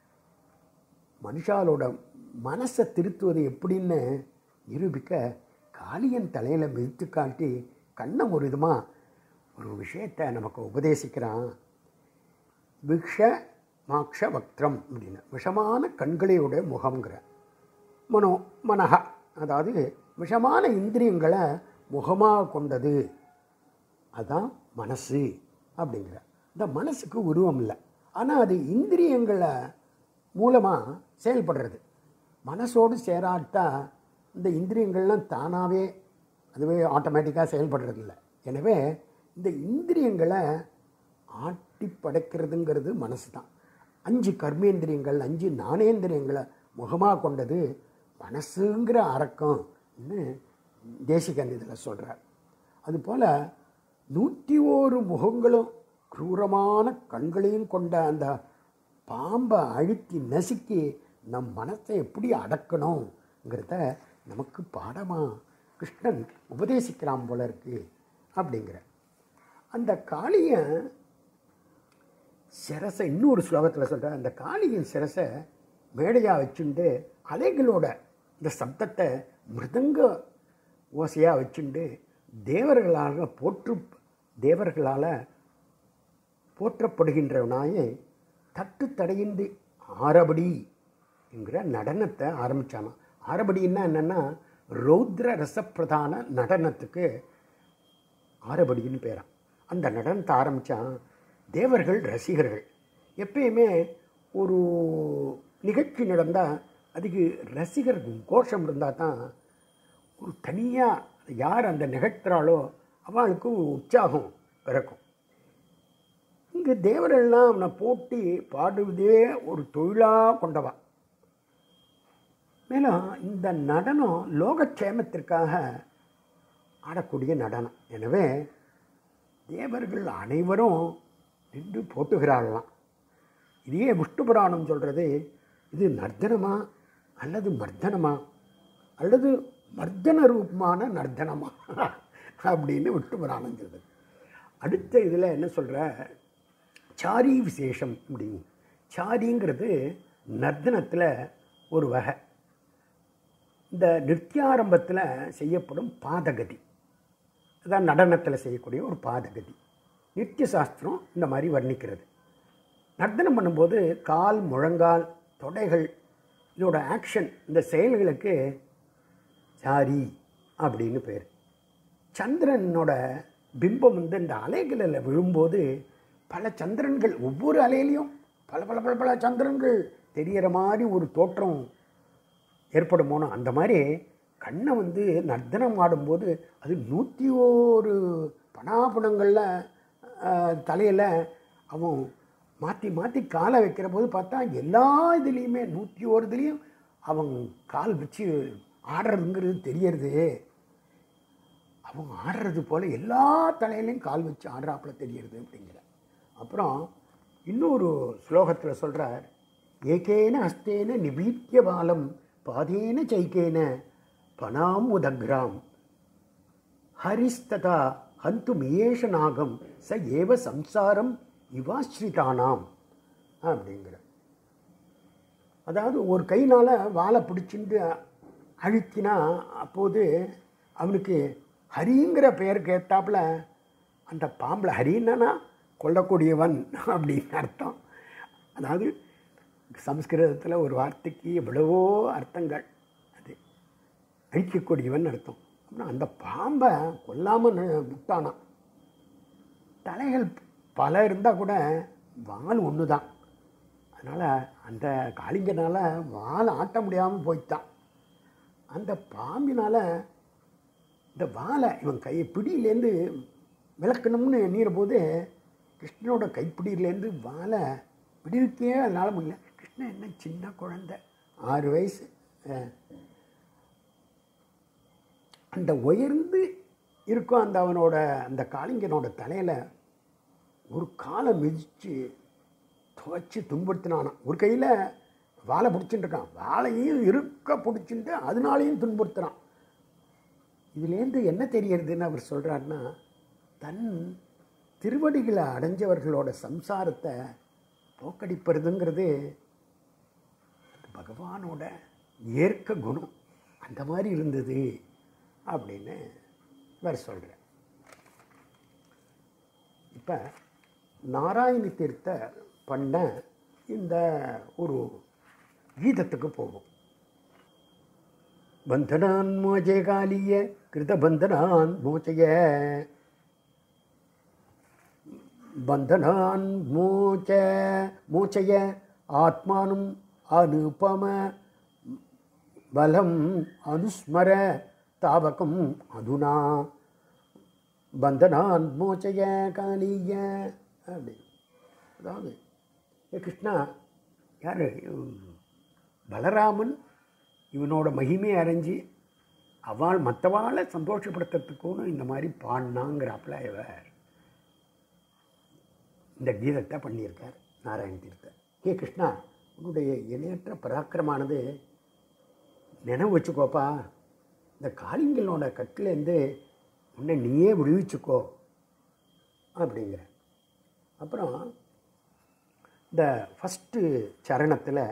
மனுஷாலோட மனசை திருத்துவது எப்படின்னு நிரூபிக்க காளியன் தலையில் மிதித்து காட்டி கண்ணம் ஒரு விதமாக ஒரு விஷயத்தை நமக்கு உபதேசிக்கிறான் விஷ மாக்ஷ வக்திரம் அப்படின்னு விஷமான கண்களையுடைய முகம்ங்கிற மனோ மனஹா அதாவது விஷமான இந்திரியங்களை முகமாக கொண்டது அதான் மனசு அப்படிங்கிற இந்த மனசுக்கு உருவம் இல்லை ஆனால் அது இந்திரியங்களை மூலமாக செயல்படுறது மனசோடு சேராட்டா இந்த இந்திரியங்கள்லாம் தானாகவே அதுவே ஆட்டோமேட்டிக்காக செயல்படுறதில்ல எனவே இந்த இந்திரியங்களை ஆட்டி படைக்கிறதுங்கிறது மனசு தான் அஞ்சு கர்மேந்திரியங்கள் அஞ்சு ஞானேந்திரியங்களை முகமாக கொண்டது மனசுங்கிற அரக்கம்னு தேசிகன் இதில் சொல்கிறார் அதுபோல் நூற்றி ஓரு முகங்களும் क्रूரமான கண்களையும் கொண்ட அந்த பாம்பை அழுத்தி நசுக்கி நம் மனசை எப்படி அடக்கணுங்கிறத நமக்கு பாடமாக கிருஷ்ணன் உபதேசிக்கிறான் போல இருக்கு அப்படிங்கிற அந்த காளியன் சிரசை இன்னொரு ஸ்லோகத்தில் சொல்கிறேன் அந்த காளியின் சிரசை மேடையாக வச்சுண்டு அலைகளோட இந்த சப்தத்தை மிருதங்க ஓசையாக வச்சுண்டு தேவர்களால் போற்று தேவர்களால் போற்றப்படுகின்றவனாயே தட்டு தடையின்றி ஆரபடி என்கிற நடனத்தை ஆரம்பித்தானாம் ஆரபடின்னா என்னென்னா ரௌத்ர ரசப்பிரதான நடனத்துக்கு ஆரபடின்னு பேராம் அந்த நடனத்தை ஆரம்பித்தான் தேவர்கள் ரசிகர்கள் எப்பயுமே ஒரு நிகழ்ச்சி நடந்தால் அதுக்கு ரசிகர் கோஷம் இருந்தால் தான் ஒரு தனியாக யார் அந்த நிகழ்த்துறாளோ அவளுக்கு உற்சாகம் பிறக்கும் இங்கே தேவரெல்லாம் அவனை போட்டி பாடுவதே ஒரு தொழிலாக கொண்டவா மேலும் இந்த நடனம் லோகக்ஷேமத்திற்காக ஆடக்கூடிய நடனம் எனவே தேவர்கள் அனைவரும் நின்று போட்டுகிறார்களாம் இதையே விஷ்ணு புராணம் சொல்கிறது இது நர்த்தனமா அல்லது மர்தனமா அல்லது மர்தன ரூபமான நர்த்தனமா அப்படின்னு விஷ்ணு புராணம் சொல்கிறது அடுத்த இதில் என்ன சொல்கிற சாரி விசேஷம் அப்படின்னு சாரிங்கிறது நர்த்தனத்தில் ஒரு வகை இந்த நிருத்தியாரம்பத்தில் செய்யப்படும் பாதகதி அதான் நடனத்தில் செய்யக்கூடிய ஒரு பாதகதி நித்திய சாஸ்திரம் இந்த மாதிரி வர்ணிக்கிறது நர்த்தனம் பண்ணும்போது கால் முழங்கால் தொடைகள் இதோட ஆக்ஷன் இந்த செயல்களுக்கு சாரி அப்படின்னு பேர் சந்திரனோட பிம்பம் வந்து இந்த அலைகளில் விழும்போது பல சந்திரன்கள் ஒவ்வொரு அலையிலையும் பல பல பல பல சந்திரன்கள் தெரிகிற மாதிரி ஒரு தோற்றம் ஏற்படுமோனோ அந்த மாதிரி கண்ணை வந்து நர்த்தனம் ஆடும்போது அது நூற்றி ஒரு பணாபுணங்களில் தலையில் அவன் மாற்றி மாற்றி காலை வைக்கிற போது பார்த்தா எல்லா இதுலேயுமே நூற்றி ஒரு இதுலேயும் அவன் கால் வச்சு ஆடுறதுங்கிறது தெரியறது அவங்க ஆடுறது போல் எல்லா தலையிலையும் கால் வச்சு ஆடுறாப்புல தெரியறது அப்படிங்கிற அப்புறம் இன்னொரு ஸ்லோகத்தில் சொல்கிறார் ஏகேன ஹஸ்தேன நிபீத்திய பாலம் பாதேன சைக்கேன பனாம் உதக்ராம் ஹரிஸ்ததா ஹந்து மியேஷ நாகம் ச ஏவ சம்சாரம் இவாஸ்ரிதானாம் அப்படிங்கிற அதாவது ஒரு கைனால் வாழை பிடிச்சிட்டு அழுத்தினா அப்போது அவனுக்கு ஹரிங்கிற பெயருக்கு ஏற்றாப்புல அந்த பாம்பில் ஹரின்னா கொல்லக்கூடியவன் அப்படின்னு அர்த்தம் அதாவது சம்ஸ்கிருதத்தில் ஒரு வார்த்தைக்கு எவ்வளவோ அர்த்தங்கள் அது அழிக்கக்கூடியவன் அர்த்தம் அப்படின்னா அந்த பாம்பை கொல்லாமல் விட்டானான் தலைகள் பல இருந்தால் கூட வால் ஒன்று தான் அதனால் அந்த காளிங்கனால் வால் ஆட்ட முடியாமல் போய்த்தான் அந்த பாம்பினால் இந்த வாலை இவன் கை பிடியிலேருந்து விளக்கணும்னு எண்ணிற போது கிருஷ்ணனோட கைப்பிடியிலேருந்து வாலை விடுவிக்கே அதனால் முடியல கிருஷ்ணன் என்ன சின்ன குழந்தை ஆறு வயசு அஹ். அந்த உயர்ந்து இருக்கும் அந்த அவனோட அந்த காளிங்கனோட தலையில் ஒரு காலை மிதித்து துவைச்சி துன்புறுத்தினானான் ஒரு கையில் வாழை பிடிச்சிட்டு இருக்கான் வாழையும் இருக்க பிடிச்சிட்டு அதனாலையும் துன்புறுத்துறான் இதுலேருந்து என்ன தெரியறதுன்னு அவர் சொல்கிறாருன்னா தன் திருவடிகளை அடைஞ்சவர்களோட சம்சாரத்தை போக்கடிப்பதுங்கிறது பகவானோட ஏற்க குணம் அந்த மாதிரி இருந்தது அப்படின்னு இவர் சொல்கிறார் இப்போ நாராயணி தீர்த்த பண்ண இந்த ஒரு கீதத்துக்கு போகும் பந்தனான் மோஜய காலிய கிருத பந்தனான் மோச்சய பந்தனான் மோச்ச மோச்சய ஆத்மானும் அனுபம பலம் அனுஸ்மர தாவகம் அதுனா பந்தனான் மோச்சய காலிய அப்படி அதாவது ஏ கிருஷ்ணா யார் பலராமன் இவனோட மகிமையை அறிஞ்சு அவள் மற்றவாளை சந்தோஷப்படுத்துறதுக்குன்னு இந்த மாதிரி பாடினாங்கிறாப்புல இவர் இந்த கீதத்தை பண்ணியிருக்கார் நாராயண தீர்த்தர் ஹே கிருஷ்ணா உன்னுடைய இணையற்ற பராக்கிரமானது நினைவு வச்சுக்கோப்பா இந்த காளிங்களோட கட்டிலேருந்து உன்னை நீயே விடுவிச்சுக்கோ அப்படிங்கிற அப்புறம் இந்த ஃபஸ்ட்டு சரணத்தில்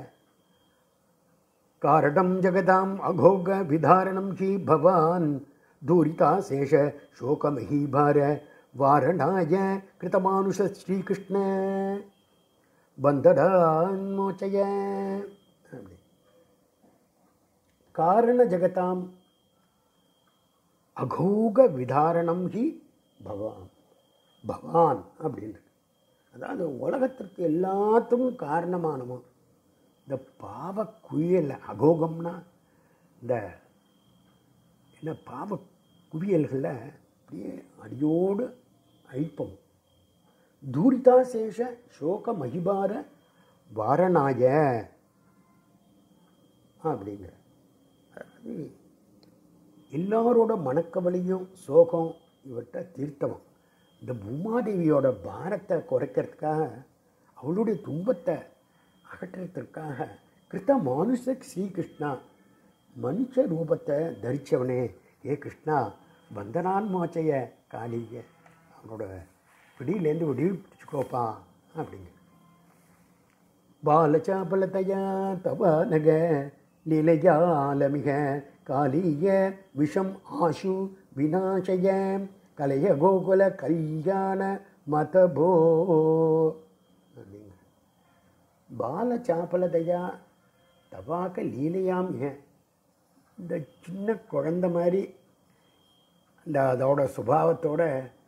காரணம் ஜெகதாம் அகோக விதாரணம் ஹி பவான் தூரிதா சேஷ சோகமஹீபார வாரணாய கிருதமானுஷ ஸ்ரீகிருஷ்ண பந்தடான் மோச்சய அப்படி காரண ஜெகதாம் அகோக விதாரணம் ஹி பவான் பவான் அப்படின்னு அதாவது உலகத்திற்கு எல்லாத்துக்கும் காரணமானவன் இந்த பாவ குவியல் அகோகம்னா இந்த என்ன பாவ குவியல்களில் அப்படியே அடியோடு அழிப்போம் தூரிதாசேஷ சோக மகிபார வாரணாய அப்படிங்கிற அதாவது எல்லாரோட மனக்கவலையும் சோகம் இவற்றை தீர்த்தவன் இந்த பூமாதேவியோட பாரத்தை குறைக்கிறதுக்காக அவளுடைய துன்பத்தை அகற்றுறதுக்காக கிருத்த மானுஷ ஸ்ரீகிருஷ்ணா மனுஷ ரூபத்தை தரிச்சவனே ஏ கிருஷ்ணா வந்தனான் மோச்சைய காளிய அவனோட பிடியிலேருந்து விடுவிச்சுக்கோப்பா அப்படிங்க பாலச்சாபலதயா தவானக லீலையாலமிக காலிய விஷம் ஆசு விநாசய கலைய கோகுல கல்யாண மதபோ அப்படிங்க பாலச்சாபலதயா தவாக லீலையாமிக இந்த சின்ன குழந்த மாதிரி இந்த அதோட சுபாவத்தோட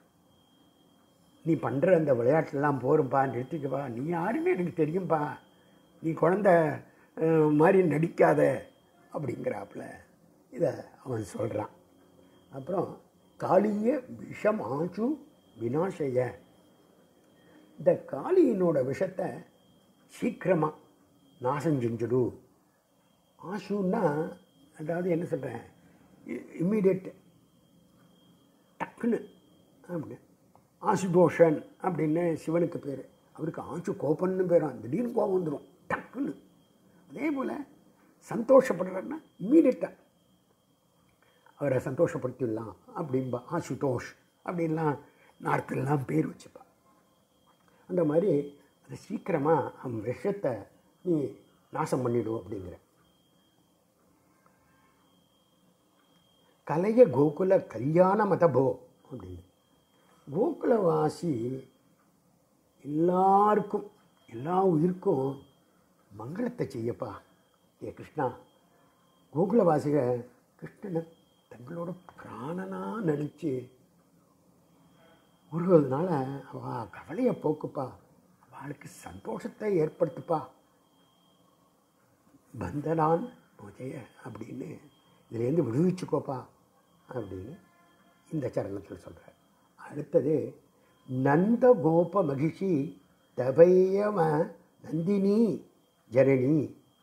நீ பண்ணுற அந்த விளையாட்டுலாம் போரும்பா நிறுத்திக்கப்பா நீ யாருன்னு எனக்கு தெரியும்பா நீ குழந்த அஹ், மாதிரி நடிக்காத அப்படிங்கிறாப்புல இதை அவன் சொல்கிறான் அப்புறம் காளிய விஷம் ஆச்சு வினாசைய இந்த காளியினோட விஷத்தை சீக்கிரமாக நாசம் செஞ்சிடு ஆசுன்னா அதாவது என்ன சொல்கிறேன் இம்மீடியட் டக்குன்னு அப்படின்னு ஆசுதோஷன் அப்படின்னு சிவனுக்கு பேர் அவருக்கு ஆசு கோபன்னு பேரும் திடீர்னு கோபம் வந்துடும் டக்குன்னு அதே போல் சந்தோஷப்படுறாருன்னா இம்மீடியட்டாக அவரை சந்தோஷப்படுத்திடலாம் அப்படின்பா ஆசுதோஷ் அப்படின்லாம் நார்த்தெல்லாம் பேர் வச்சுப்பா அந்த மாதிரி அதை சீக்கிரமாக அவன் விஷத்தை நீ நாசம் பண்ணிடு அப்படிங்கிற கலைய கோகுல கல்யாண மதபோ அப்படின்னு கோகுலவாசி எல்லாருக்கும் எல்லா உயிருக்கும் மங்களத்தை செய்யப்பா ஏ கிருஷ்ணா கோகுலவாசிக கிருஷ்ணனை தங்களோட பிராணனாக நினச்சி உருவதுனால அவள் கவலையை போக்குப்பா அவளுக்கு சந்தோஷத்தை ஏற்படுத்துப்பா பந்தனான் மோஜய அப்படின்னு இதுலேருந்து விடுவிச்சுக்கோப்பா அப்படின்னு இந்த சரணத்தில் சொல்கிறார் அடுத்தது நந்த கோப மகிஷி தபையம நந்தினி ஜனனி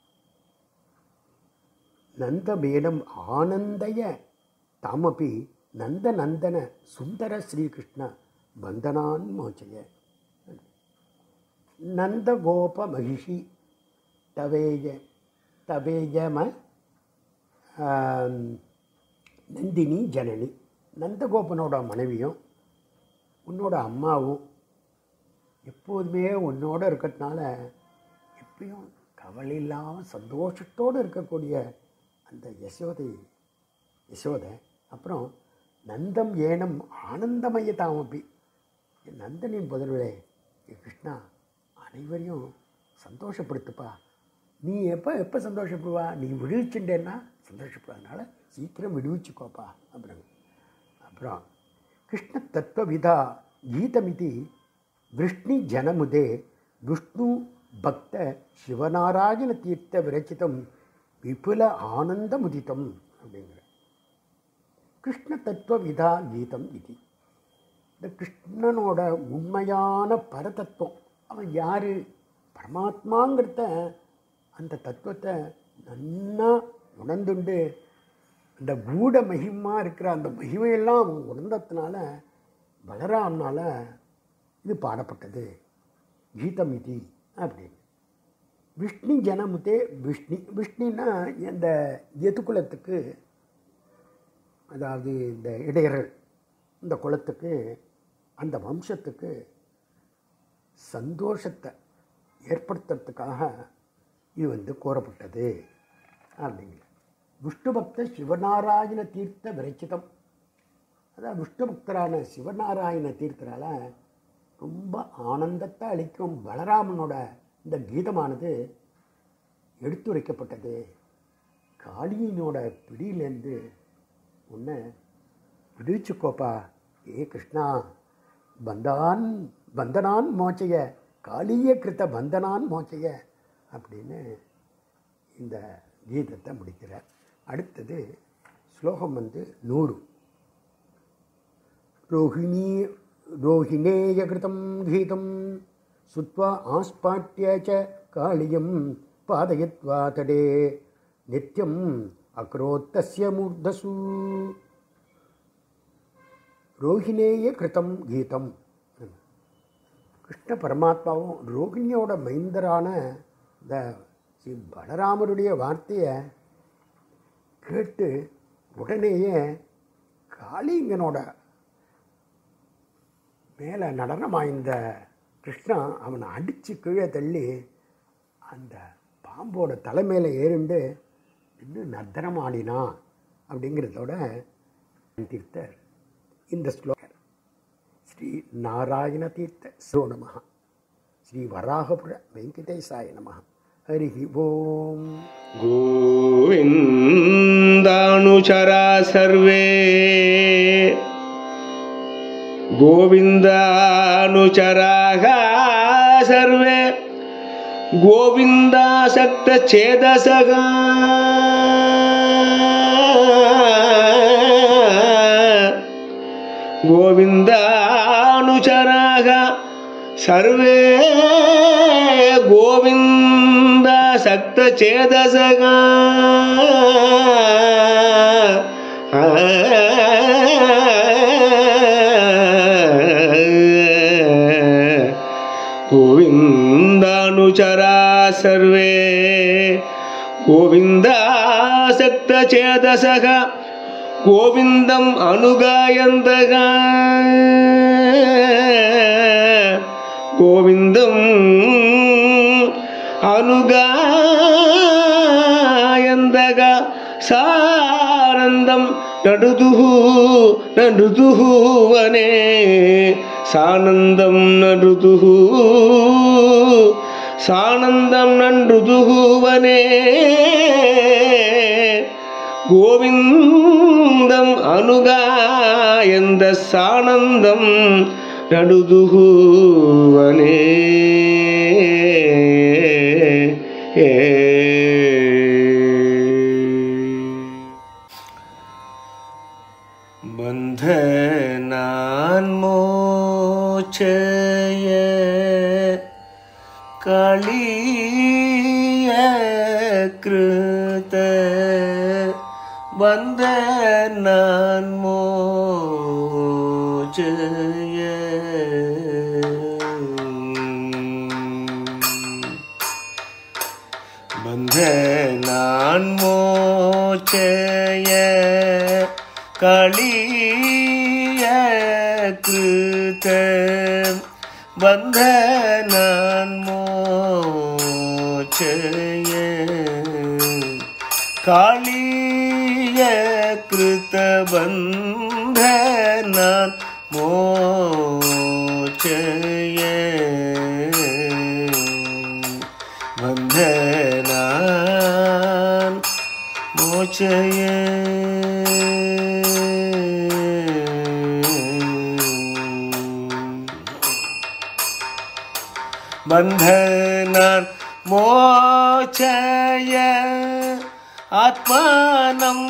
நந்தமேனம் ஆனந்தய தாமபி நந்தநந்தன சுந்தர ஸ்ரீகிருஷ்ண பந்தனான் மோச்சய நந்தகோப மகிஷி தவேய தவேயம ஆம், நந்தினி ஜனனி நந்தகோபனோட மனைவியும் உன்னோட அம்மாவும் எப்போதுமே உன்னோட இருக்கிறதுனால எப்பயும் கவலை இல்லாமல் சந்தோஷத்தோடு இருக்கக்கூடிய அந்த யசோதை யசோதை அப்புறம் நந்தம் ஏனம் ஆனந்தமய தாமப்பி என் நந்தனின் புதல்வரே ஏ கிருஷ்ணா அனைவரையும் சந்தோஷப்படுத்துப்பா நீ எப்போ எப்போ சந்தோஷப்படுவா நீ விடுவிச்சுட்டேன்னா சந்தோஷப்படுறதுனால சீக்கிரம் விடுவிச்சுக்கோப்பா அப்படின்னு அப்புறம் கிருஷ்ண தத்துவவிதா கீதமிதி விஷ்ணி ஜனமுதே விஷ்ணு பக்த சிவநாராயண தீர்த்த விரச்சிதம் விபுல ஆனந்தமுதிதம் அப்படிங்கிற கிருஷ்ண தத்துவவிதா கீதம் இது இந்த கிருஷ்ணனோட உண்மையான பரதத்துவம் அவன் யார் பரமாத்மாங்கிறத அந்த தத்துவத்தை நன்னா உணர்ந்துண்டு அந்த கூட மகிமா இருக்கிற அந்த மகிமையெல்லாம் அவன் உணர்ந்ததுனால பலராம்னால இது பாடப்பட்டது கீதம் இது அப்படின்னு விஷ்ணு ஜனமுத்தே விஷ்ணு விஷ்ணுன்னா இந்த எதுகுலத்துக்கு அதாவது இந்த இடையர்கள் இந்த குலத்துக்கு அந்த வம்சத்துக்கு சந்தோஷத்தை ஏற்படுத்துறதுக்காக இது வந்து கூறப்பட்டது அப்படிங்கிற விஷ்ணு பக்த சிவநாராயண தீர்த்த விரச்சிதம் அதான் விஷ்ணு பக்தரான சிவநாராயண தீர்த்தரால ரொம்ப ஆனந்தத்தை அளிக்கும் பலராமனோட இந்த கீதமானது எடுத்துரைக்கப்பட்டது காளியினோட பிடியிலேருந்து உன்னை விடுவிச்சுக்கோப்பா ஏ கிருஷ்ணா பந்தான் பந்தனான் மோச்சைய காளிய கிருத்த பந்தனான் மோச்சைய அப்படின்னு இந்த கீதத்தை முடிக்கிறார் அடுத்தது ஸ்லோகம் வந்து நூறு ரோஹிணி ரோஹிணேய கிருதம் கீதம் சுத்வா ஆஸ்பாட்ய ச காளியம் பாதயித்வா தடே நித்யம் அக்ரோத்தஸ்ய மூர்தசு ரோஹிணேய கிருதம் கீதம் கிருஷ்ண பரமாத்மாவும் ரோகிணியோட மைந்தரான இந்த ஸ்ரீ பலராமருடைய வார்த்தையை கேட்டு உடனேயே காளிங்கனோட மேலே நடனமாய்ந்த கிருஷ்ணா அவனை அடித்து கீழே தள்ளி அந்த பாம்போட தலைமையில் ஏறிண்டு இன்னும் நர்த்தனம் ஆடினான் அப்படிங்கிறதோட தீர்த்தர் இந்த ஸ்லோகர் ஸ்ரீ நாராயண தீர்த்த சிரோ நம ஸ்ரீ வராகபுர வெங்கடேசாய நம ஹரி ஓம் गोविन्दानुचरा सर्वे गोविन्दानुचराः सर्वे गोविन्दासक्तचेदसः गोविन्दानुचराः सर्वे गोविन्दासक्तचेदसः गोविन्दानुचरा सर्वे गोविन्दासक्तचेदसः गोविन्दम् अनुगायन्तः गोविन्दम् अनुगायन्तः सानन्दं नडुदुः नडुदुः वने सानन्दं नडुदुः सानन्दं नडुदुः वने गोविन्दम् अनुगायन्द सानन्दं नडुदुः वने बन्धनान्मोचय कालीय कृत बन्धनान्मोचय बन्धनान्मोचय कालीय कृत बन्धनान्मोचय कालीय कृत बन्धनान् मोचय बन्धनान् मोचय बन्धनान् मोचय आत्मानम्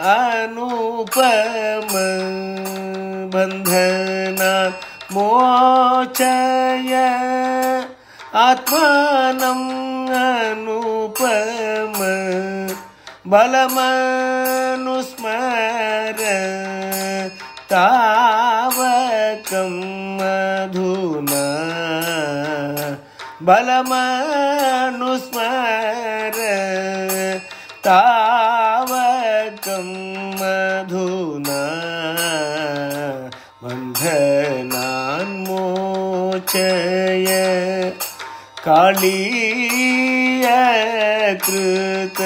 अनुपम बन्धनान् मोचय आत्मानम् अनुपम बलमनुस्मर तावकं मधुना बलमनुस्मर तावकं मधुना बन्धनान्मोचय कालीय कृत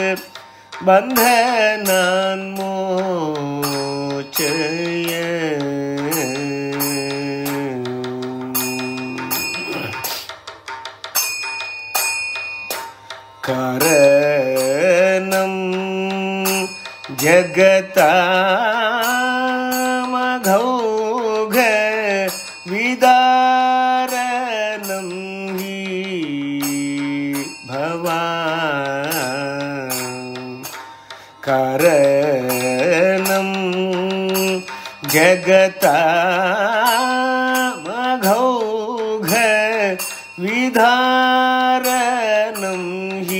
बन्धनान्मोचय करणं जगतामघौघ भवान् करणं जगतामघौघ विधारणं हि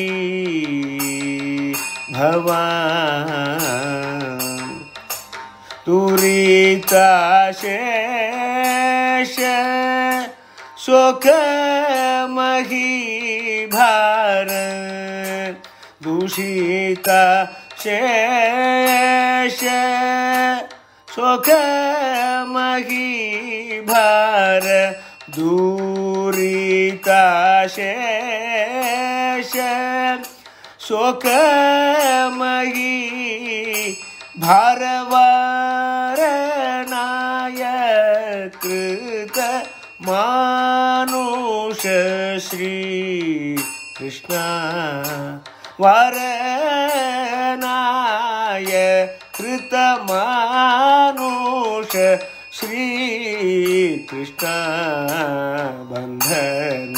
भवान् तुरिताशेष शोकमही भार दूषिता शेष शोकमही भार दूरिता शेष शोकमयी भारवारणाय कृत मानुष श्री कृष्ण वारणाय कृत मानुष श्रीकृष्ण बन्धन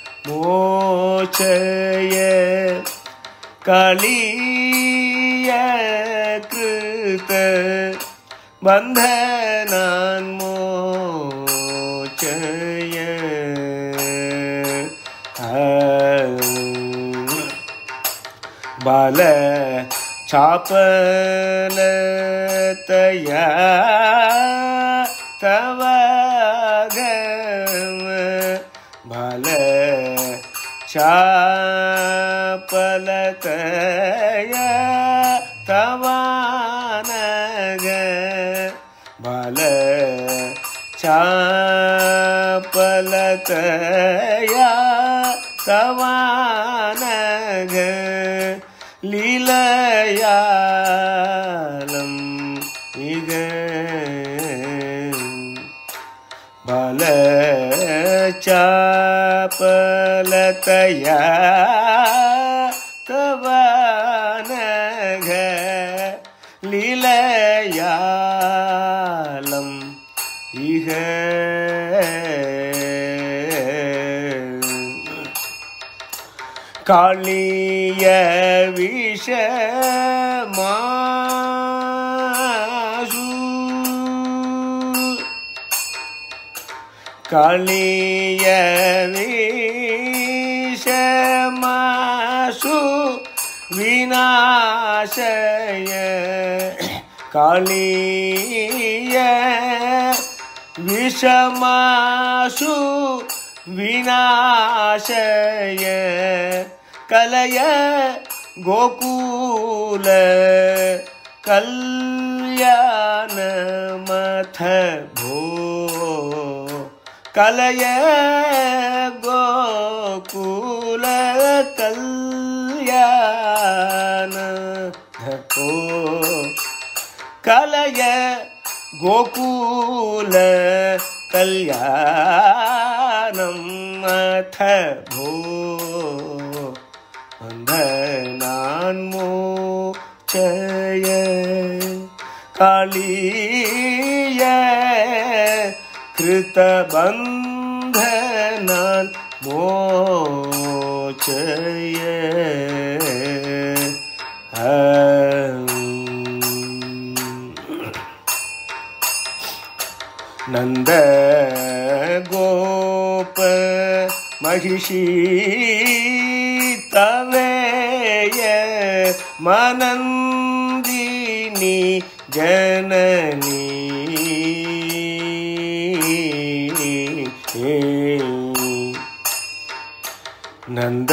मोचय कालीय कृत बन्धनान्मोचय बाल चापलतया तव गम बाल चापलतया तवानग बाल चापलतया तवानग लीलयालम् इग बल चापलतया तव नघ लीलयालम् इह कालीय विषमासु कालीय विषमासु विनाशय कालीय विषमासु विनाशय कलय गोकुल कल्याणमथ भो कलय गोकुल कल्याण धको कलय गोकुल कल्याणम् अथ भो बन्धनान्मोचय कालीय कृतबन्धनान् मोचय नन्द गोप महिषी तवेय मनन्दिनी जननी नन्द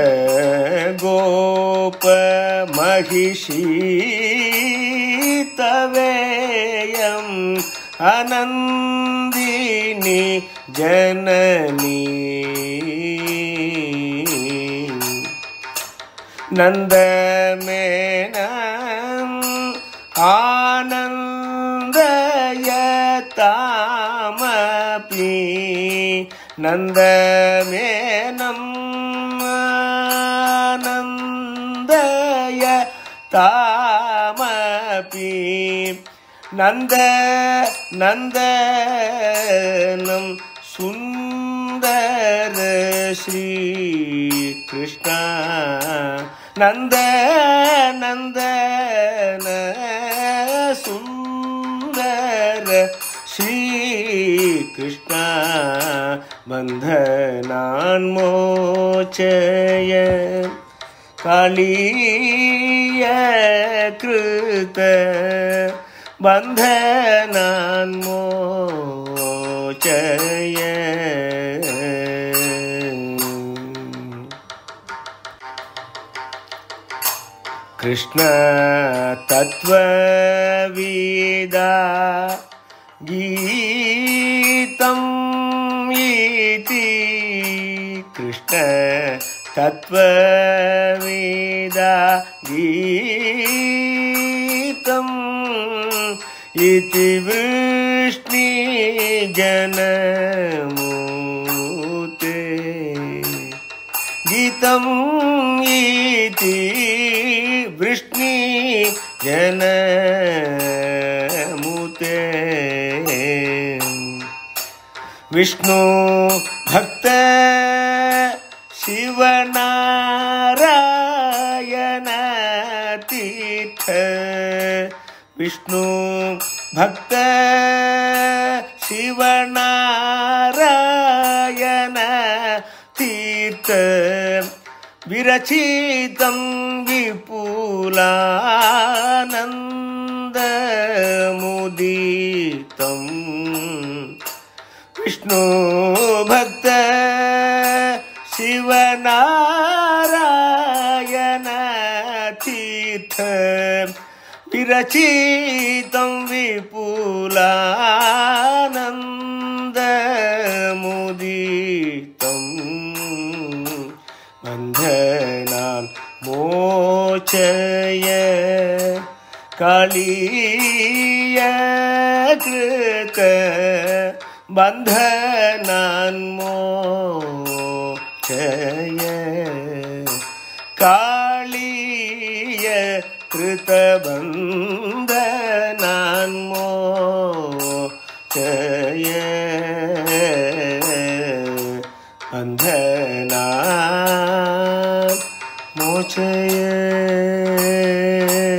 गोप महिषी तवेयम् अनन्दिनी जननी नन्दमेनम् आनन्दयतामपि नन्दमेनम् आनन्दयतामपि नन्द नन्दनं सुन्दरमूर्ति சுந்தர ஸ்ரீ கிருஷ்ணா நந்த நந்தன சுந்தர ஸ்ரீ கிருஷ்ணா பந்தனான் மோச்சய காளிய கிருத பந்தனான் மோச்சய कृष्ण तत्त्वविदा गीतम् इति कृष्ण तत्त्वविदा गीतम् इति वृष्णिजनमूते गीतम् इति वृष्णि जनमुते विष्णु भक्त शिवनारायण तीर्थ विष्णु भक्त शिवनारायण तीर्थ विरचितं विपुलानन्दमुदितम् विष्णु भक्त शिवनारायण तीर्थ विरचितं विपुलानन्दमुदितम् बन्धनान् मोचय कालीय कृत बन्धनान् मोचय कालीय कृतबन्धनान् मोचय बन्धनान् मोचय